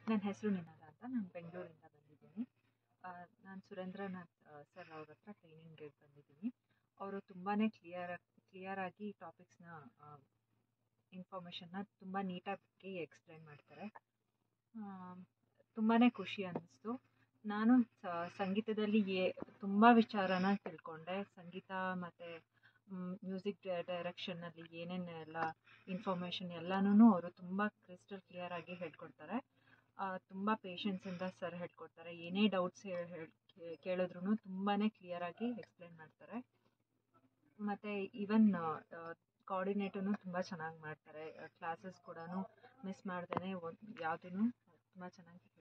ನನ್ನ ಹೆಸರು ನಿನಾದ ಅಂತ ನಾನು ಬೆಂಗಳೂರಿಂದ ಬಂದಿದ್ದೀನಿ ನಾನು ಸುರೇಂದ್ರನಾಥ್ ಸರ್ ಅವ್ರ ಹತ್ರ ಟ್ರೈನಿಂಗ್ಗೆ ಬಂದಿದ್ದೀನಿ ಅವರು ತುಂಬಾ ಕ್ಲಿಯರ್ ಕ್ಲಿಯರಾಗಿ ಟಾಪಿಕ್ಸ್ನ ಇನ್ಫಾರ್ಮೇಷನ್ನ ತುಂಬ ನೀಟಾಗಿ ಎಕ್ಸ್ಪ್ಲೈನ್ ಮಾಡ್ತಾರೆ ತುಂಬಾ ಖುಷಿ ಅನ್ನಿಸ್ತು ನಾನು ಸಂಗೀತದಲ್ಲಿ ಏ ತುಂಬ ವಿಚಾರನ ತಿಳ್ಕೊಂಡೆ ಸಂಗೀತ ಮತ್ತು ಮ್ಯೂಸಿಕ್ ಡೈರೆಕ್ಷನ್ನಲ್ಲಿ ಏನೇನೆಲ್ಲ ಇನ್ಫಾರ್ಮೇಷನ್ ಎಲ್ಲನೂ ಅವರು ತುಂಬ ಕ್ರಿಸ್ಟಲ್ ಕ್ಲಿಯರಾಗಿ ಹೇಳ್ಕೊಡ್ತಾರೆ ತುಂಬ ಪೇಷನ್ಸಿಂದ ಸರ್ ಹೇಳ್ಕೊಡ್ತಾರೆ ಏನೇ ಡೌಟ್ಸ್ ಹೇಳಿ ಕೇಳಿದ್ರೂ ತುಂಬಾ ಕ್ಲಿಯರಾಗಿ ಎಕ್ಸ್ಪ್ಲೈನ್ ಮಾಡ್ತಾರೆ ಮತ್ತು ಈವನ್ ಕೋಆರ್ಡಿನೇಟರ್ನು ತುಂಬ ಚೆನ್ನಾಗಿ ಮಾಡ್ತಾರೆ ಕ್ಲಾಸಸ್ ಕೂಡ ಮಿಸ್ ಮಾಡ್ದೇ ಒಂದು ಯಾವುದೂ ತುಂಬ ಚೆನ್ನಾಗಿ